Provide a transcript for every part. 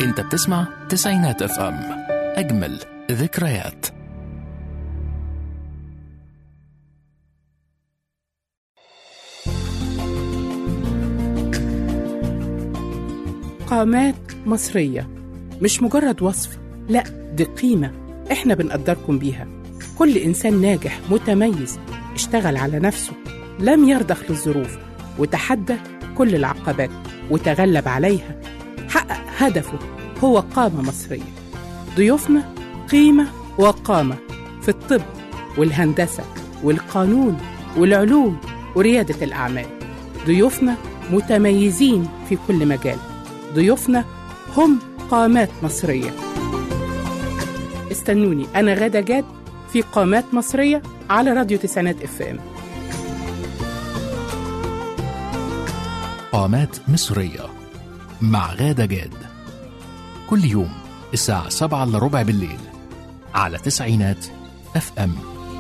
انت بتسمع تسعينات اف ام اجمل ذكريات قامات مصرية مش مجرد وصف لا دي قيمة احنا بنقدركم بيها كل إنسان ناجح متميز اشتغل على نفسه لم يرضخ للظروف وتحدى كل العقبات وتغلب عليها حقق هدفه هو قامة مصرية ضيوفنا قيمة وقامة في الطب والهندسة والقانون والعلوم وريادة الأعمال ضيوفنا متميزين في كل مجال ضيوفنا هم قامات مصرية استنوني أنا غادة جاد في قامات مصرية على راديو تسعينات اف ام قامات مصرية مع غادة جاد كل يوم الساعة سبعة إلا ربع بالليل على تسعينات اف ام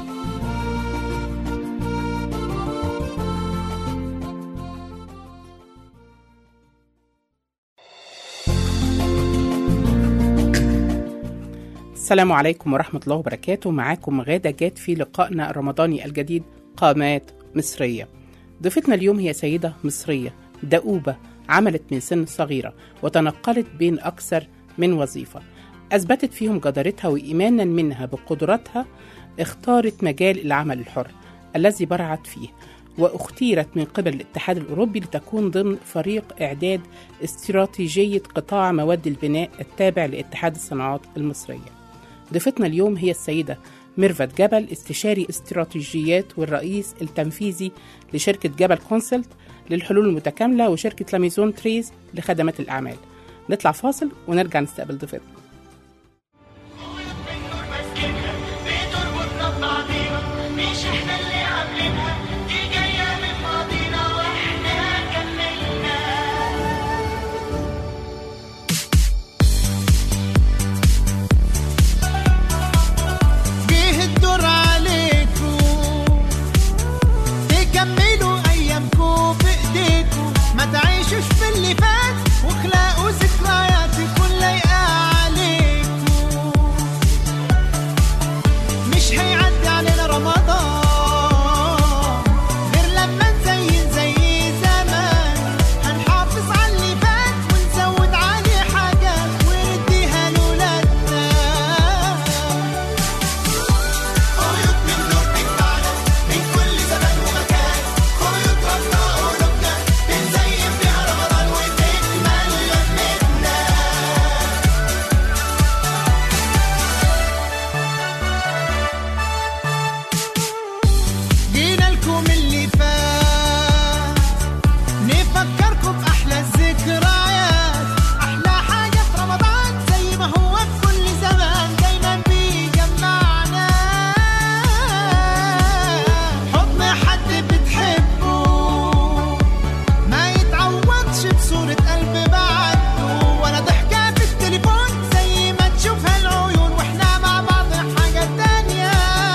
السلام عليكم ورحمة الله وبركاته معاكم غادة جاد في لقائنا الرمضاني الجديد قامات مصرية ضيفتنا اليوم هي سيدة مصرية دؤوبة عملت من سن صغيرة وتنقلت بين أكثر من وظيفة أثبتت فيهم جدارتها وإيمانا منها بقدراتها اختارت مجال العمل الحر الذي برعت فيه واختيرت من قبل الاتحاد الأوروبي لتكون ضمن فريق إعداد استراتيجية قطاع مواد البناء التابع لاتحاد الصناعات المصرية ضيفتنا اليوم هي السيدة ميرفت جبل استشاري استراتيجيات والرئيس التنفيذي لشركة جبل كونسلت للحلول المتكاملة وشركة لاميزون تريز لخدمات الأعمال نطلع فاصل ونرجع نستقبل ضيفتنا بتربطنا ببعضينا مش احنا اللي عاملينها دي جاية من ماضينا واحنا كملنا جه الدور عليكم تكملوا ايامكم بايديكم ما تعيشوش في اللي فات واخلقوا ذكريات تكون لايقه عليكم مش هيعدي علينا رمضان غير لما نزين زي زمان هنحافظ على اللي فات ونزود عليه حاجات ونديها لولادنا خيوط من نور تجمعنا من كل زمان ومكان خيوط ربنا قلوبنا بنزين بيها رمضان وتكمل لمتنا جينا لكم اللي فات نفكركم بأحلى الذكريات أحلى حاجة في رمضان زي ما هو في كل زمان دايما بيجمعنا حضن حد بتحبه ما يتعوضش بصورة قلب بعده ولا ضحكة في التليفون زي ما تشوفها العيون واحنا مع بعض حاجة تانية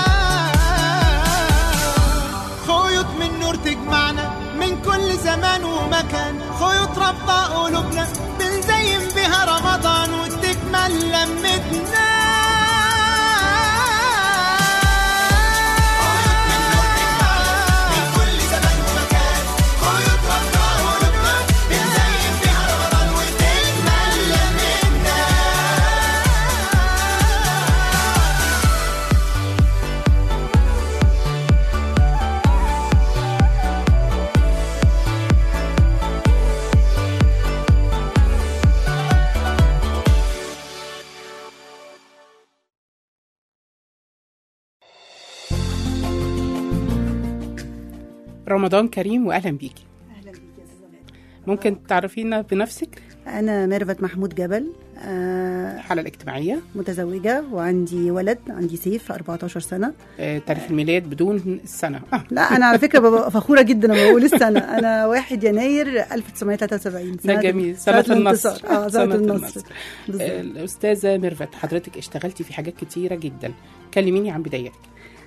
خيوط من نور تجمعنا من كل زمان ومكان خيوط رابطة قلوبنا بنزين بها رمضان وتكمل لمتنا من كل زمان ومكان خيوط رابطة قلوبنا بنزين بها رمضان وتكمل لمتنا رمضان كريم وأهلا بيكي اهلا بيك يا استاذه غادة. ممكن تعرفينا بنفسك انا ميرفت محمود جبل آه، الحالة الاجتماعية متزوجه وعندي ولد عندي سيف 14 سنه آه، تاريخ الميلاد بدون السنة آه. لا انا على فكره ببقى فخوره جدا لما بقول السنه انا 1 يناير 1973 ده جميل سنة النصر الانتصار اه سنه النصر بالظبط. آه، الأستاذة ميرفت حضرتك اشتغلتي في حاجات كتيرة جدا كلميني عن بدايتك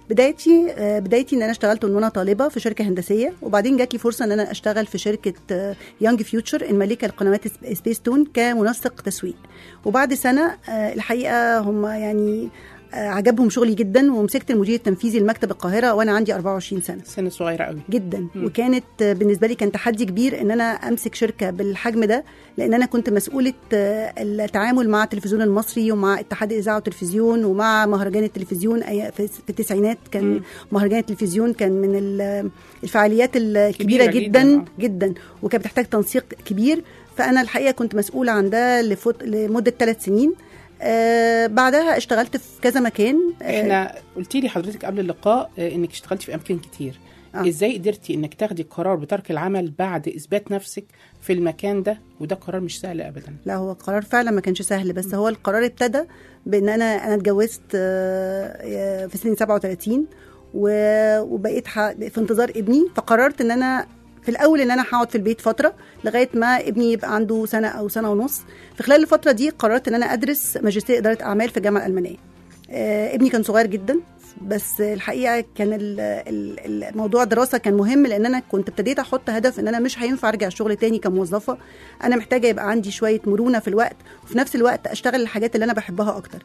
بدايتي آه، بدايتي ان انا اشتغلت وانا طالبه في شركه هندسيه وبعدين جات لي فرصه ان انا اشتغل في شركه يانج فيوتشر المالكه لقنوات سبيس تون كمنسق تسويق وبعد سنه آه، الحقيقه هم يعني آه، عجبهم شغلي جدا ومسكت المدير التنفيذي لمكتب القاهره وانا عندي 24 سنه سن صغيره قوي جدا مم. وكانت آه، بالنسبه لي كان تحدي كبير ان انا امسك شركه بالحجم ده لان انا كنت مسؤوله آه، التعامل مع التلفزيون المصري ومع اتحاد الاذاعه والتلفزيون ومع مهرجان التلفزيون أي- في في التسعينات كان مم. مهرجان التلفزيون كان من ال- الفعاليات الكبيره كبيرة جدا جداً، جدا, جدا وكانت بتحتاج تنسيق كبير فانا الحقيقه كنت مسؤوله عن ده لفت... لمده ثلاث سنين آه بعدها اشتغلت في كذا مكان آه احنا قلتي لي حضرتك قبل اللقاء آه، انك اشتغلتي في اماكن كتير آه. ازاي قدرتي انك تاخدي قرار بترك العمل بعد اثبات نفسك في المكان ده وده قرار مش سهل ابدا لا هو القرار فعلا ما كانش سهل بس هو القرار ابتدى بان انا انا اتجوزت آه، في سن 37 و- وبقيت ح- في انتظار ابني فقررت ان انا في الاول ان انا هقعد في البيت فتره لغايه ما ابني يبقى عنده سنه او سنه ونص في خلال الفتره دي قررت ان انا ادرس ماجستير اداره اعمال في الجامعه الالمانيه آه، ابني كان صغير جدا بس الحقيقه كان ال- ال- الموضوع الدراسه كان مهم لان انا كنت ابتديت احط هدف ان انا مش هينفع ارجع الشغل تاني كموظفه انا محتاجه يبقى عندي شويه مرونه في الوقت وفي نفس الوقت اشتغل الحاجات اللي انا بحبها اكتر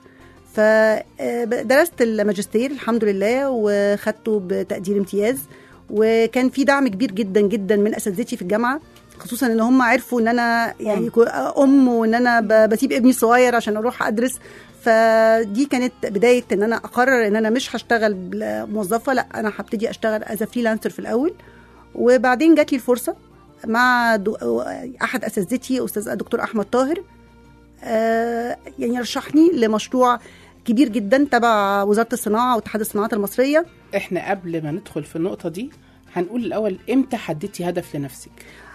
فدرست الماجستير الحمد لله وخدته بتقدير امتياز وكان في دعم كبير جدا جدا من اساتذتي في الجامعه خصوصا ان هم عرفوا ان انا يعني كو- ام وان انا ب- بسيب ابني الصغير عشان اروح ادرس فدي كانت بدايه ان انا اقرر ان انا مش هشتغل موظفه لا انا هبتدي اشتغل از فريلانسر في الاول وبعدين جات لي الفرصه مع دو احد اساتذتي استاذ الدكتور احمد طاهر آه، يعني رشحني لمشروع كبير جدا تبع وزاره الصناعه واتحاد الصناعات المصريه احنا قبل ما ندخل في النقطه دي هنقول الاول امتى حددتي هدف لنفسك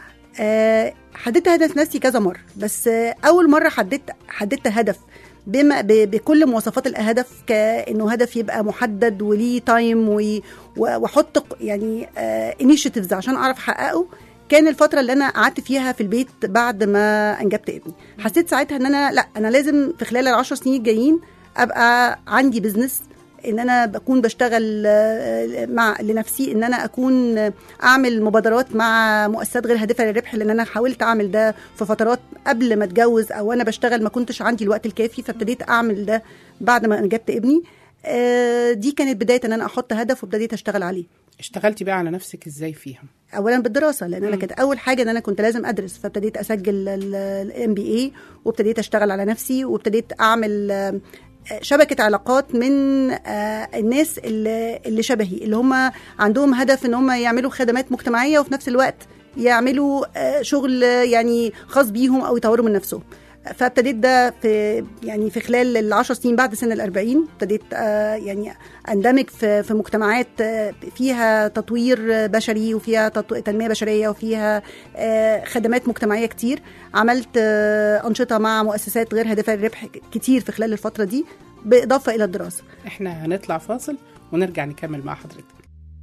آه، حددت هدف نفسي كذا مره بس آه، اول مره حددت حددت هدف بما ب- بكل مواصفات الهدف كانه هدف يبقى محدد وليه تايم و- و- واحط ق- يعني انيشيتيفز عشان اعرف احققه كان الفتره اللي انا قعدت فيها في البيت بعد ما انجبت ابني حسيت ساعتها ان انا لا انا لازم في خلال العشر سنين الجايين ابقى عندي بزنس ان انا بكون بشتغل آه، مع لنفسي ان انا اكون آه، اعمل مبادرات مع مؤسسات غير هادفه للربح لان انا حاولت اعمل ده في فترات قبل ما اتجوز او انا بشتغل ما كنتش عندي الوقت الكافي فابتديت اعمل ده بعد ما انجبت ابني آه، دي كانت بدايه ان انا احط هدف وابتديت اشتغل عليه اشتغلتي بقى على نفسك ازاي فيها اولا بالدراسه لان انا مم. كانت اول حاجه ان انا كنت لازم ادرس فابتديت اسجل الام بي اي وابتديت اشتغل على نفسي وابتديت اعمل آه، شبكه علاقات من آه، الناس اللي اللي شبهي اللي هم عندهم هدف ان هم يعملوا خدمات مجتمعيه وفي نفس الوقت يعملوا آه، شغل آه، يعني خاص بيهم او يطوروا من نفسهم فابتديت ده في يعني في خلال العشر سنين بعد سن الأربعين ابتديت آه، يعني اندمج في في مجتمعات آه، فيها تطوير آه، بشري وفيها تطو- تنميه بشريه وفيها آه، خدمات مجتمعيه كتير عملت آه، انشطه مع مؤسسات غير هادفه للربح كتير في خلال الفتره دي بالاضافه الى الدراسه احنا هنطلع فاصل ونرجع نكمل مع حضرتك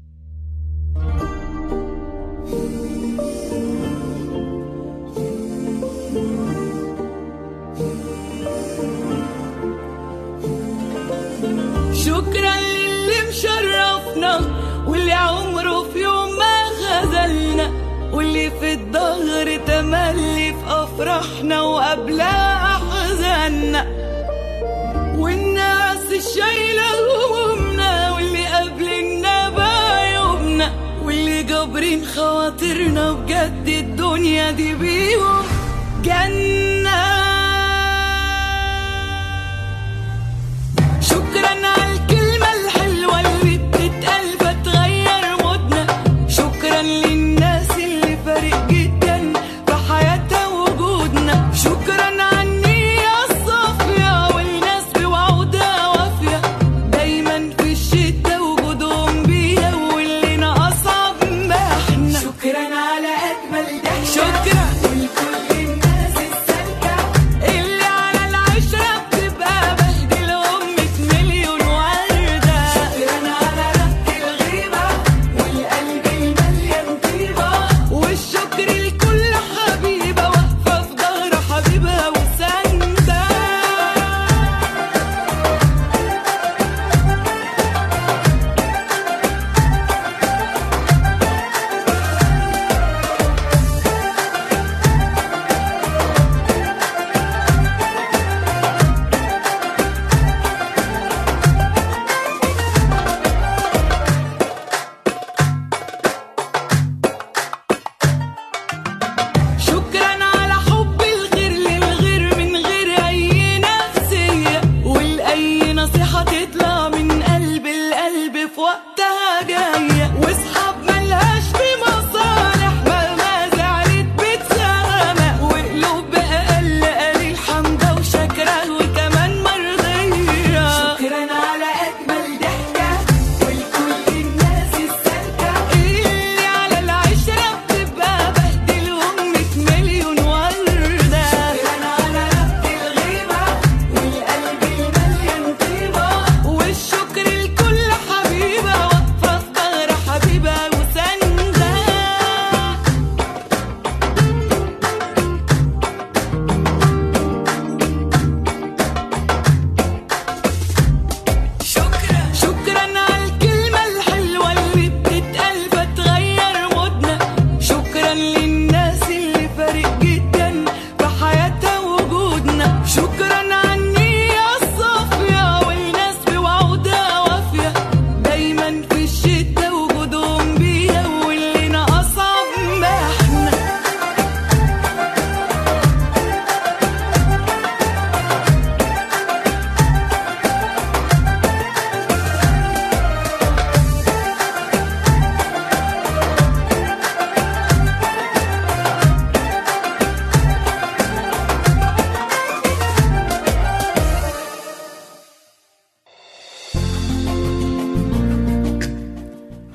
شكرا للي مشرفنا واللي عمره في يوم ما خذلنا واللي في الظهر تملي في افراحنا وقبلها احزاننا والناس الشايله همومنا واللي قابلنا بعيوبنا واللي جابرين خواطرنا بجد الدنيا دي بيهم جنه شكرا على الكلمة الحلوة اللي بتتقال فتغير مودنا شكرا للناس اللي فارق جدا في حياتها وجودنا شكرا على النية الصافية والناس بوعودها وافية دايما في الشتا وجودهم بيها واللي أصعب ما احنا شكرا على أجمل ضحكة شكرا ولكل الناس السالكة اللي على العشرة بتبقى بهدلهم مية مليون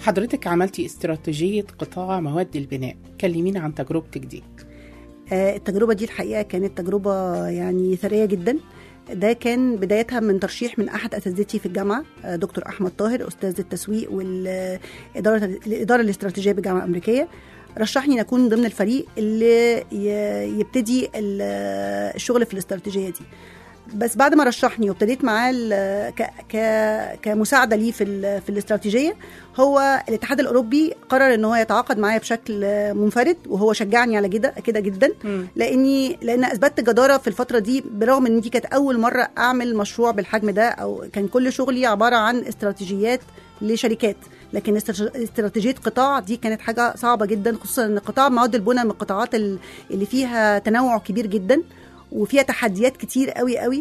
حضرتك عملتي استراتيجية قطاع مواد البناء كلمينا عن تجربتك دي آه، التجربة دي الحقيقة كانت تجربة يعني ثرية جدا ده كان بدايتها من ترشيح من أحد أساتذتي في الجامعة آه، دكتور أحمد طاهر أستاذ التسويق والإدارة الإدارة الاستراتيجية بالجامعة الأمريكية رشحني ان اكون ضمن الفريق اللي ي- يبتدي ال- الشغل في الاستراتيجيه دي بس بعد ما رشحني وابتديت معاه ال- ك ك كمساعده ليه في ال- في الاستراتيجيه هو الاتحاد الاوروبي قرر ان هو يتعاقد معايا بشكل منفرد وهو شجعني على كده كده جدا مم. لاني لان اثبتت جداره في الفتره دي برغم ان دي كانت اول مره اعمل مشروع بالحجم ده او كان كل شغلي عباره عن استراتيجيات لشركات لكن استر- استراتيجيه قطاع دي كانت حاجه صعبه جدا خصوصا ان قطاع مواد البناء من القطاعات ال- اللي فيها تنوع كبير جدا وفيها تحديات كتير قوي قوي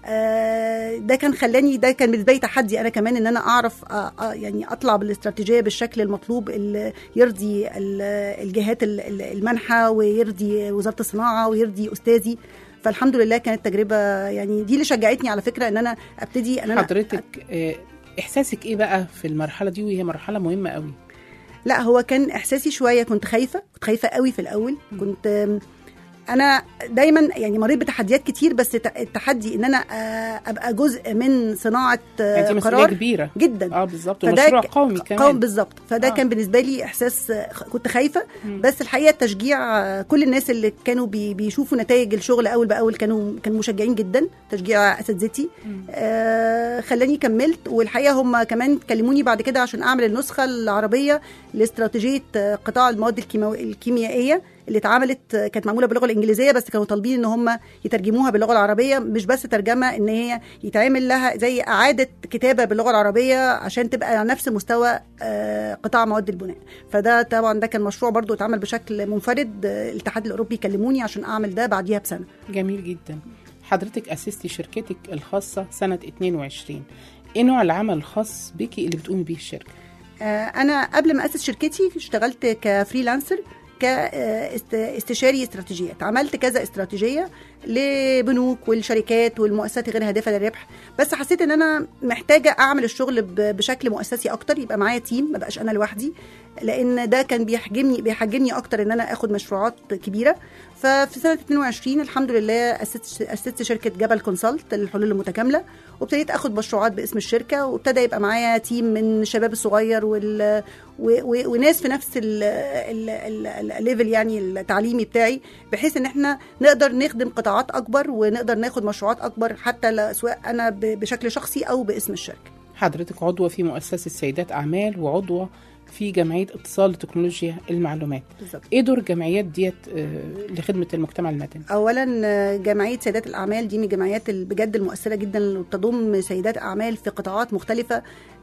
آه، ده كان خلاني ده كان بالنسبه لي تحدي انا كمان ان انا اعرف آه، آه، يعني اطلع بالاستراتيجيه بالشكل المطلوب اللي يرضي ال- الجهات ال- ال- المنحه ويرضي وزاره الصناعه ويرضي استاذي فالحمد لله كانت تجربه يعني دي اللي شجعتني على فكره ان انا ابتدي ان انا حضرتك آه، احساسك ايه بقى في المرحله دي وهي مرحله مهمه قوي لا هو كان احساسي شويه كنت خايفه كنت خايفه قوي في الاول كنت آم، انا دايما يعني مريت بتحديات كتير بس ت- التحدي ان انا آه، ابقى جزء من صناعه آه، يعني دي مسؤوليه قرار كبيره جدا اه بالظبط فده ومشروع ك- قومي قوم كمان بالظبط فده آه. آه. كان بالنسبه لي احساس آه، خ- كنت خايفه مم. بس الحقيقه التشجيع آه، كل الناس اللي كانوا بي بيشوفوا نتائج الشغل اول باول كانوا كانوا مشجعين جدا تشجيع اساتذتي آه خلاني كملت والحقيقه هم كمان كلموني بعد كده عشان اعمل النسخه العربيه لاستراتيجيه آه، قطاع المواد الكيمو- الكيميائيه اللي اتعملت آه، كانت معموله باللغه الانجليزيه بس كانوا طالبين ان هم يترجموها باللغه العربيه مش بس ترجمه ان هي يتعمل لها زي اعاده كتابه باللغه العربيه عشان تبقى على نفس مستوى آه، قطاع مواد البناء فده طبعا ده كان مشروع برضو اتعمل بشكل منفرد آه، الاتحاد الاوروبي كلموني عشان اعمل ده بعديها بسنه جميل جدا حضرتك اسستي شركتك الخاصه سنه 22 ايه نوع العمل الخاص بيكي اللي بتقومي بيه الشركه آه، انا قبل ما اسس شركتي اشتغلت كفريلانسر كاستشاري استراتيجيات عملت كذا استراتيجيه لبنوك والشركات والمؤسسات غير هادفه للربح بس حسيت ان انا محتاجه اعمل الشغل ب- بشكل مؤسسي اكتر يبقى معايا تيم ما بقاش انا لوحدي لان ده كان بيحجمني بيحجمني اكتر ان انا اخد مشروعات كبيره ففي سنه 22 الحمد لله اسست اسست شركه جبل كونسلت للحلول المتكامله وابتديت اخد مشروعات باسم الشركه وابتدى يبقى معايا تيم من الشباب الصغير وال و... و... وناس في نفس ال- ال- ال- الليفل يعني التعليمي بتاعي بحيث ان احنا نقدر نخدم قطاعات اكبر ونقدر ناخد مشروعات اكبر حتى لا- سواء انا ب... بشكل شخصي او باسم الشركه حضرتك عضوه في مؤسسه سيدات اعمال وعضوه في جمعيه اتصال لتكنولوجيا المعلومات بالظبط ايه دور الجمعيات ديت آه، لخدمه المجتمع المدني اولا آه، جمعيه سيدات الاعمال دي من الجمعيات ال- بجد المؤثره جدا اللي بتضم سيدات اعمال في قطاعات مختلفه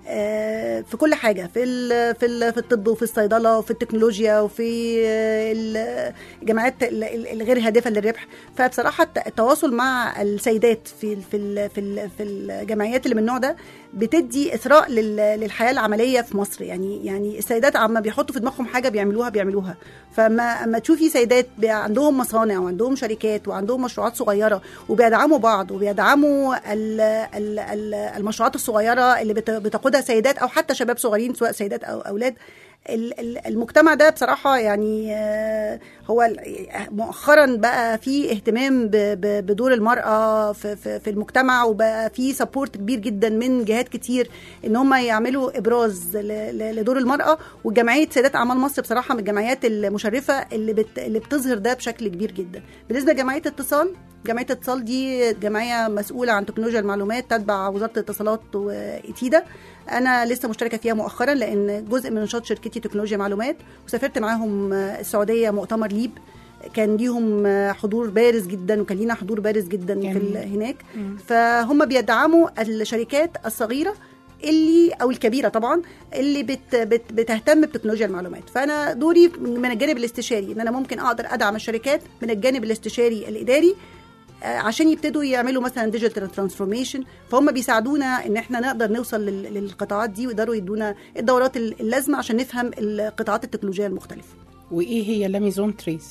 آه، في كل حاجه في ال في ال في الطب وفي الصيدله وفي التكنولوجيا وفي آه، ال- الجمعيات ال- ال- الغير هادفه للربح فبصراحه الت- التواصل مع السيدات في ال- في ال- في ال- في الجمعيات اللي من النوع ده بتدي اثراء لل- للحياه العمليه في مصر يعني يعني السيدات عما بيحطوا في دماغهم حاجه بيعملوها بيعملوها فما اما تشوفي سيدات بي- عندهم مصانع وعندهم شركات وعندهم مشروعات صغيره وبيدعموا بعض وبيدعموا ال ال ال المشروعات الصغيره اللي بت- بتقودها سيدات او حتى شباب صغيرين سواء سيدات او اولاد ال- ال- المجتمع ده بصراحه يعني آه، هو ال- مؤخرا بقى في اهتمام ب- ب- بدور المراه في, في, في المجتمع وبقى في سبورت كبير جدا من جهات كتير ان هم يعملوا ابراز ل- ل- لدور المراه وجمعيه سيدات اعمال مصر بصراحه من الجمعيات المشرفه اللي بت اللي بتظهر ده بشكل كبير جدا بالنسبه لجمعيه اتصال جمعيه اتصال دي جمعيه مسؤوله عن تكنولوجيا المعلومات تتبع وزاره الاتصالات وإتيدا انا لسه مشتركه فيها مؤخرا لان جزء من نشاط شركتي تكنولوجيا معلومات وسافرت معاهم السعوديه مؤتمر ليب كان ليهم حضور بارز جدا وكان لينا حضور بارز جدا في جميل. ال- هناك مم. فهم بيدعموا الشركات الصغيره اللي او الكبيره طبعا اللي بت بت بتهتم بتكنولوجيا المعلومات فانا دوري من الجانب الاستشاري ان انا ممكن اقدر ادعم الشركات من الجانب الاستشاري الاداري آه، عشان يبتدوا يعملوا مثلا ديجيتال ترانسفورميشن فهم بيساعدونا ان احنا نقدر نوصل لل- للقطاعات دي ويقدروا يدونا الدورات اللازمه عشان نفهم القطاعات التكنولوجيه المختلفه وايه هي لاميزون تريز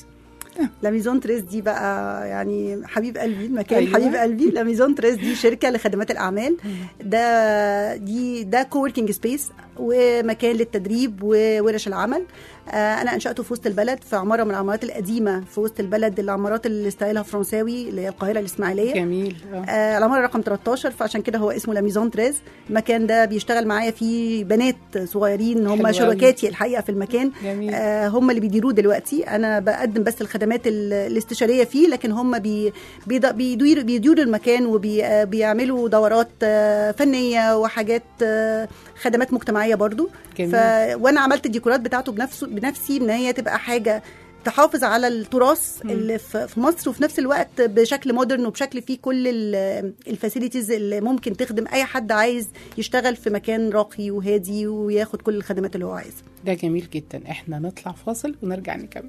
لا ميزون تريس دي بقى يعني حبيب قلبي المكان أيوة. أيوة. حبيب قلبي لا ميزون تريس دي شركه لخدمات الاعمال ده دي ده كووركينج سبيس ومكان للتدريب وورش العمل آه، انا انشاته في وسط البلد في عماره من العمارات القديمه في وسط البلد العمارات اللي ستايلها فرنساوي اللي هي القاهره الاسماعيليه جميل آه. آه العماره رقم 13 فعشان كده هو اسمه لا ميزون تريز المكان ده بيشتغل معايا فيه بنات صغيرين حلو هم أوي. شركاتي الحقيقه في المكان جميل آه هم اللي بيديروه دلوقتي انا بقدم بس الخدمات ال- الاستشاريه فيه لكن هم بي بيد- بيديروا بيديروا المكان وبيعملوا دورات آه فنيه وحاجات آه خدمات مجتمعيه برضو جميل. ف... وانا عملت الديكورات بتاعته بنفسه بنفسي ان هي تبقى حاجه تحافظ على التراث اللي في في مصر وفي نفس الوقت بشكل مودرن وبشكل فيه كل الفاسيلتيز اللي ممكن تخدم اي حد عايز يشتغل في مكان راقي وهادي وياخد كل الخدمات اللي هو عايزها ده جميل جدا احنا نطلع فاصل ونرجع نكمل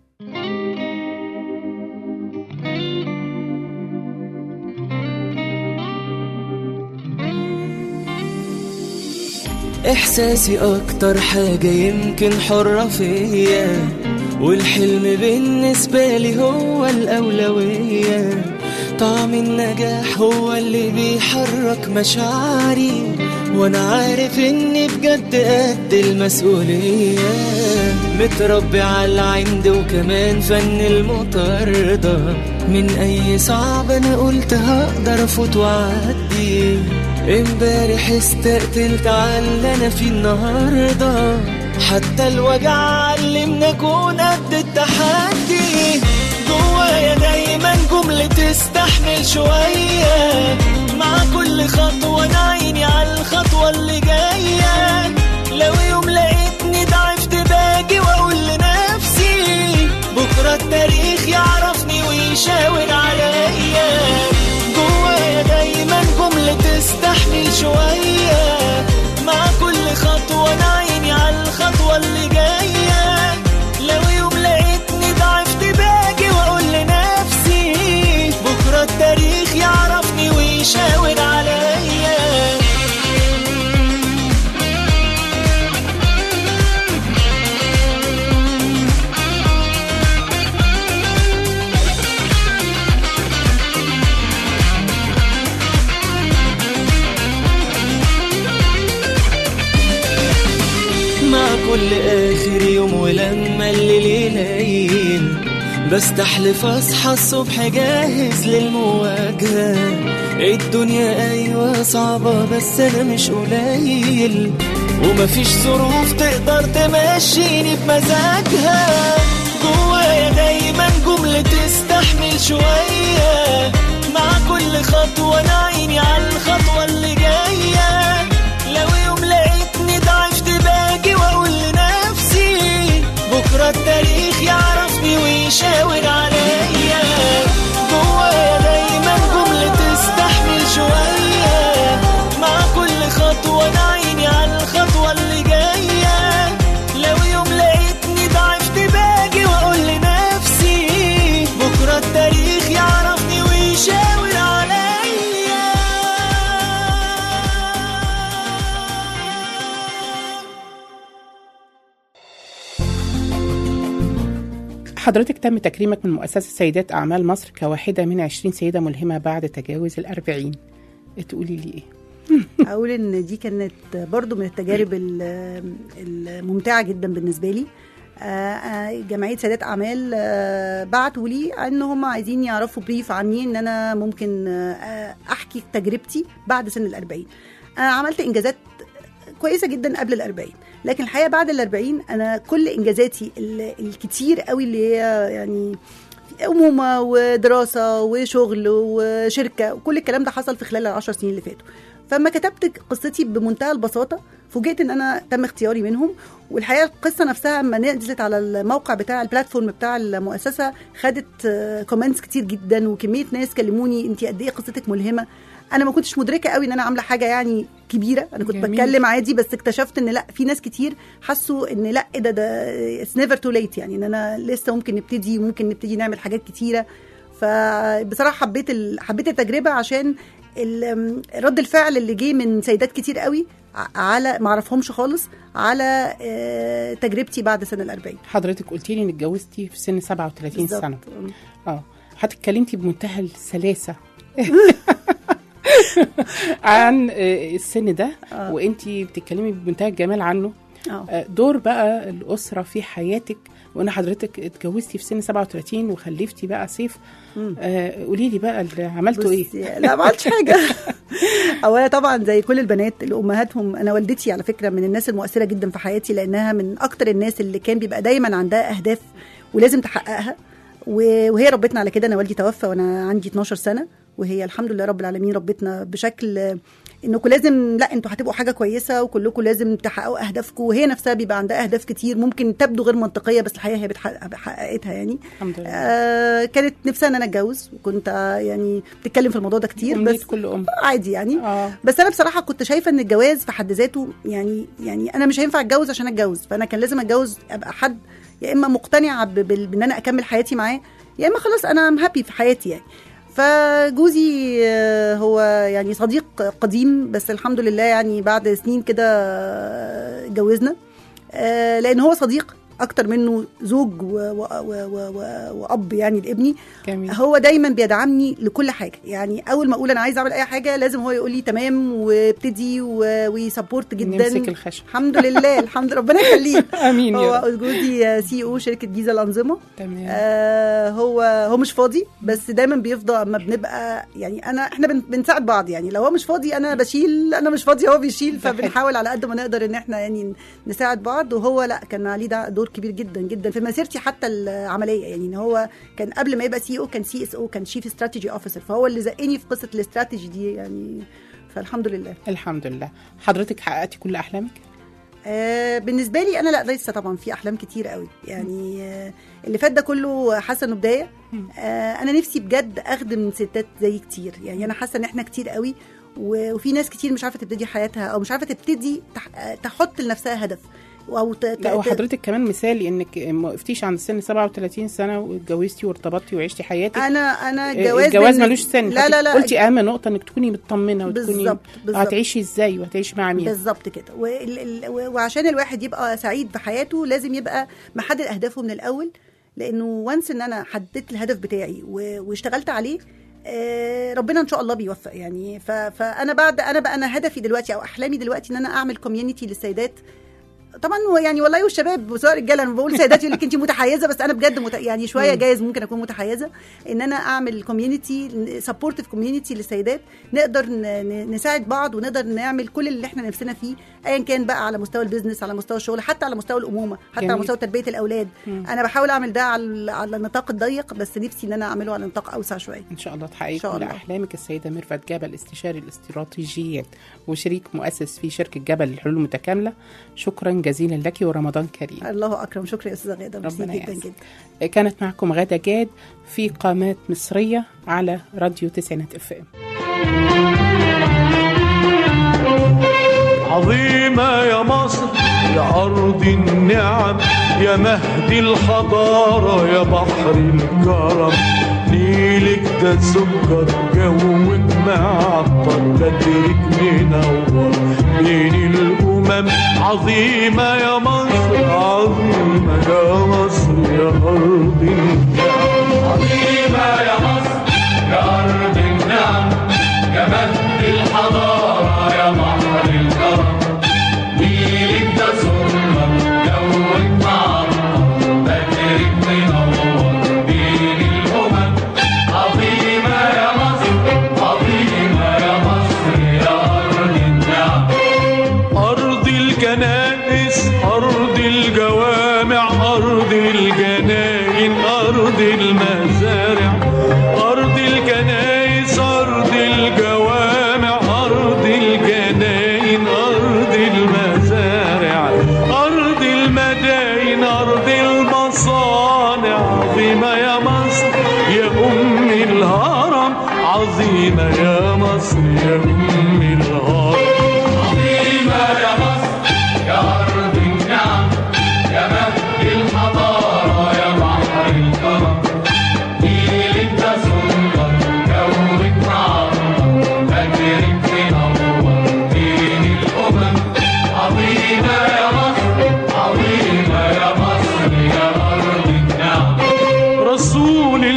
إحساسي أكتر حاجة يمكن حرة فيا والحلم بالنسبة لي هو الأولوية طعم النجاح هو اللي بيحرك مشاعري وأنا عارف إني بجد قد المسؤولية متربي على العند وكمان فن المطاردة من أي صعب أنا قلت هقدر أفوت وأعدي امبارح استقتلت على اللي انا فيه النهارده حتى الوجع علمنا اكون قد التحدي جوايا دايما جملة تستحمل شوية مع كل خطوة انا عيني على الخطوة اللي جاية لو يوم لقيتني ضعفت باجي واقول لنفسي بكرة التاريخ يعرفني ويشاور عليا جوايا دايما جملة تستحمل شوية مع كل خطوة أنا عيني على الخطوة اللي جاية لو يوم لقيتني ضعفت باجي وأقول لنفسي بكرة التاريخ يعرفني ويشاور عليا مع كل آخر يوم ولما الليل يليل بستحلف أصحى الصبح جاهز للمواجهة الدنيا أيوة صعبة بس أنا مش قليل ومفيش ظروف تقدر تمشيني بمزاجها جوايا دايما جملة تستحمل شوية مع كل خطوة أنا عيني على الخطوة اللي جاية لو يوم لقيتني ضعفت باجي واقول لنفسي بكره التاريخ يعرفني ويشاور عليا جوايا دايما جملة تستحمل شوية مع كل خطوة أنا عيني على الخطوة اللي جاية لو يوم لقيتني ضعفت باجي واقول لنفسي بكره التاريخ يعرفني ويشاور عليا حضرتك تم تكريمك من مؤسسة سيدات أعمال مصر كواحدة من 20 سيدة ملهمة بعد تجاوز الأربعين تقولي لي إيه؟ اقول ان دي كانت برضو من التجارب ال- الممتعه جدا بالنسبه لي آه، آه، جمعيه سادات اعمال آه، بعتوا لي ان هم عايزين يعرفوا بريف عني ان انا ممكن آه، احكي تجربتي بعد سن الأربعين انا عملت انجازات كويسه جدا قبل الأربعين لكن الحقيقه بعد الأربعين انا كل انجازاتي ال- الكتير قوي اللي هي يعني أمومة ودراسة وشغل وشركة وكل الكلام ده حصل في خلال العشر سنين اللي فاتوا فلما كتبت قصتي بمنتهى البساطة فوجئت ان انا تم اختياري منهم والحقيقه القصه نفسها لما نزلت على الموقع بتاع البلاتفورم بتاع المؤسسه خدت كومنتس كتير جدا وكميه ناس كلموني انت قد ايه قصتك ملهمه انا ما كنتش مدركه قوي ان انا عامله حاجه يعني كبيره انا كنت جميل. بتكلم عادي بس اكتشفت ان لا في ناس كتير حسوا ان لا إيه ده ده اتس نيفر تو ليت يعني ان انا لسه ممكن نبتدي وممكن نبتدي نعمل حاجات كتيره فبصراحه حبيت ال... حبيت التجربه عشان ال- رد الفعل اللي جه من سيدات كتير قوي ع- على ما اعرفهمش خالص على آه، تجربتي بعد سن الأربعين حضرتك قلتي لي انك اتجوزتي في سن 37 بالظبط. سنه اه هتتكلمتي بمنتهى السلاسه عن آه، السن ده آه. وانتي بتتكلمي بمنتهى الجمال عنه اه آه، دور بقى الاسره في حياتك وان حضرتك اتجوزتي في سن 37 وخلفتي بقى سيف مم. آه، قولي لي بقى اللي عملتوا ايه بصي، لا ما عملتش حاجه اولا طبعا زي كل البنات اللي امهاتهم انا والدتي على فكره من الناس المؤثره جدا في حياتي لانها من اكتر الناس اللي كان بيبقى دايما عندها اهداف ولازم تحققها و- وهي ربتنا على كده انا والدي توفى وانا عندي 12 سنه وهي الحمد لله رب العالمين ربتنا بشكل آه، انكم لازم لا انتوا هتبقوا حاجه كويسه وكلكم لازم تحققوا اهدافكم وهي نفسها بيبقى عندها اهداف كتير ممكن تبدو غير منطقيه بس الحقيقه هي بتحقق- حققتها يعني الحمد لله آه كانت نفسها ان انا اتجوز وكنت آه يعني بتتكلم في الموضوع ده كتير أمنية بس كل ام عادي يعني اه بس انا بصراحه كنت شايفه ان الجواز في حد ذاته يعني يعني انا مش هينفع اتجوز عشان اتجوز فانا كان لازم اتجوز ابقى حد يا اما مقتنعه ب- بال- بان انا اكمل حياتي معاه يا اما خلاص انا هابي في حياتي يعني فجوزي آه، هو يعني صديق قديم بس الحمد لله يعني بعد سنين كده آه، اتجوزنا آه، لان هو صديق اكتر منه زوج و و و و و واب يعني لابني جميل هو دايما بيدعمني لكل حاجه يعني اول ما اقول انا عايز اعمل اي حاجه لازم هو يقول لي تمام وابتدي و- ويسبورت جدا نمسك الخشب الحمد لله الحمد لله ربنا يخليه امين يا رب هو جوزي سي او شركه جيزه الانظمه تمام آه هو هو مش فاضي بس دايما بيفضى اما بنبقى يعني انا احنا بن بنساعد بعض يعني لو هو مش فاضي انا بشيل انا مش فاضي هو بيشيل ده حلو. فبنحاول على قد ما نقدر ان احنا يعني نساعد بعض وهو لا كان عليه ده دور كبير جدا جدا في مسيرتي حتى العمليه يعني ان هو كان قبل ما يبقى سي او كان سي اس او كان شيف استراتيجي اوفيسر فهو اللي زقني في قصه الاستراتيجي دي يعني فالحمد لله الحمد لله حضرتك حققتي كل احلامك آه بالنسبه لي انا لا لسه طبعا في احلام كتير قوي يعني آه اللي فات ده كله حاسه انه بدايه آه انا نفسي بجد اخدم ستات زي كتير يعني انا حاسه ان احنا كتير قوي و- وفي ناس كتير مش عارفه تبتدي حياتها او مش عارفه تبتدي تح- آه، تحط لنفسها هدف او ت- ت- لا ت- وحضرتك كمان مثالي انك ما وقفتيش عند سن 37 سنه واتجوزتي وارتبطتي وعشتي حياتك انا انا إيه، الجواز الجواز بالنسبة- ملوش سن لا لا لا قلتي اهم نقطه انك تكوني مطمنه وتكوني بالظبط بالظبط هتعيشي ازاي وهتعيشي مع مين بالظبط كده وال- ال- و- وعشان الواحد يبقى سعيد في حياته لازم يبقى محدد اهدافه من الاول لانه وانس ان انا حددت الهدف بتاعي و- واشتغلت عليه آه، ربنا ان شاء الله بيوفق يعني ف- فانا بعد انا بقى انا هدفي دلوقتي او احلامي دلوقتي ان انا اعمل كوميونتي للسيدات طبعا هو يعني والله والشباب سواء رجاله انا بقول سيدات يقول لك انت متحيزه بس انا بجد مت... يعني شويه جايز ممكن اكون متحيزه ان انا اعمل كوميونتي سبورتيف كوميونتي للسيدات نقدر ن... ن- نساعد بعض ونقدر نعمل كل اللي احنا نفسنا فيه ايا كان بقى على مستوى البيزنس على مستوى الشغل حتى على مستوى الامومه حتى جميل. على مستوى تربيه الاولاد مم. انا بحاول اعمل ده على على النطاق الضيق بس نفسي ان انا اعمله على نطاق اوسع شويه ان شاء الله تحققي إن شاء كل الله. احلامك السيده ميرفت جبل استشاري الاستراتيجيات وشريك مؤسس في شركه جبل للحلول المتكامله شكرا جزيلا لك ورمضان كريم الله اكرم شكرا يا استاذه غاده ميرسي ربنا جدا يعزك. جدا كانت معكم غادة جاد في قامات مصرية على راديو تسعينات اف ام عظيمة يا مصر يا أرض النعم يا مهد الحضارة يا بحر الكرم نيلك ده سكر جوك معطر بدرك منور بين الأمم عظيمة يا مصر عظيمة يا مصر يا أرض النعم عظيمة يا مصر يا أرض النعم يا مهد الحضارة يا بحر الكرم نيلك ده سكر جوك معطر بدرك منور بين الأمم عظيمة يا مصر عظيمة يا مصر يا أرض النعم أرض الكنائس أرض الجوامع أرض الجناين أرض المزارع أرض الكنائس أرض الجوامع أرض الجناين أرض المزارع أرض المداين أرض المصانع عظيمة يا مصر يا أم الهرم عظيمة يا مصر يا أم الهرم عظيمة يا مصر يا أرض النعم يا مهد الحضارة يا بحر الكرم نيلك ده سلطان جوك معطر فجرك منور بين الأمم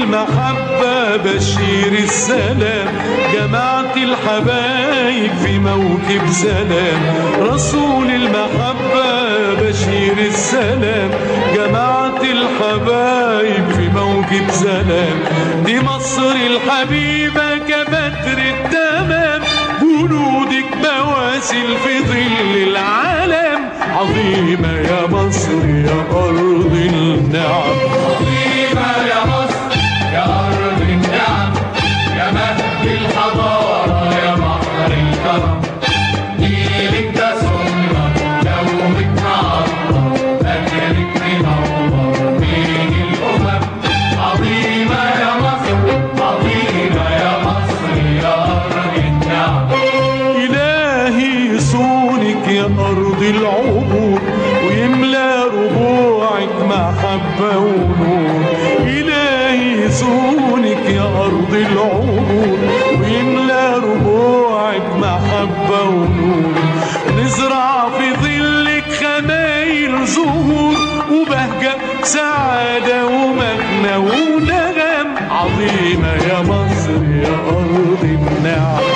المحبة بشير السلام جمعت الحبايب في موكب سلام رسول المحبة بشير السلام جمعت الحبايب في موكب سلام دي مصر الحبيبة كبدر التمام جنودك بواسل في ظل العالم عظيمة يا مصر يا أرض النعم عظيمة يا مصر يا أرض النعم يا مهد الحضارة يا بحر الكرم نيلك ده سنة دومك معطر أجلك منور بين الأمم عظيمة يا مصر عظيمة يا مصر يا أرض النعم إلهي صونك يا أرض العبور ويملى ربوعك محبة ونور إلهي صونك يا أرض العبور ويملى ربوعك محبة ونور نزرع في ظلك خمايل زهور وبهجة سعادة ومغنى ونغم عظيمة يا مصر يا أرض النعم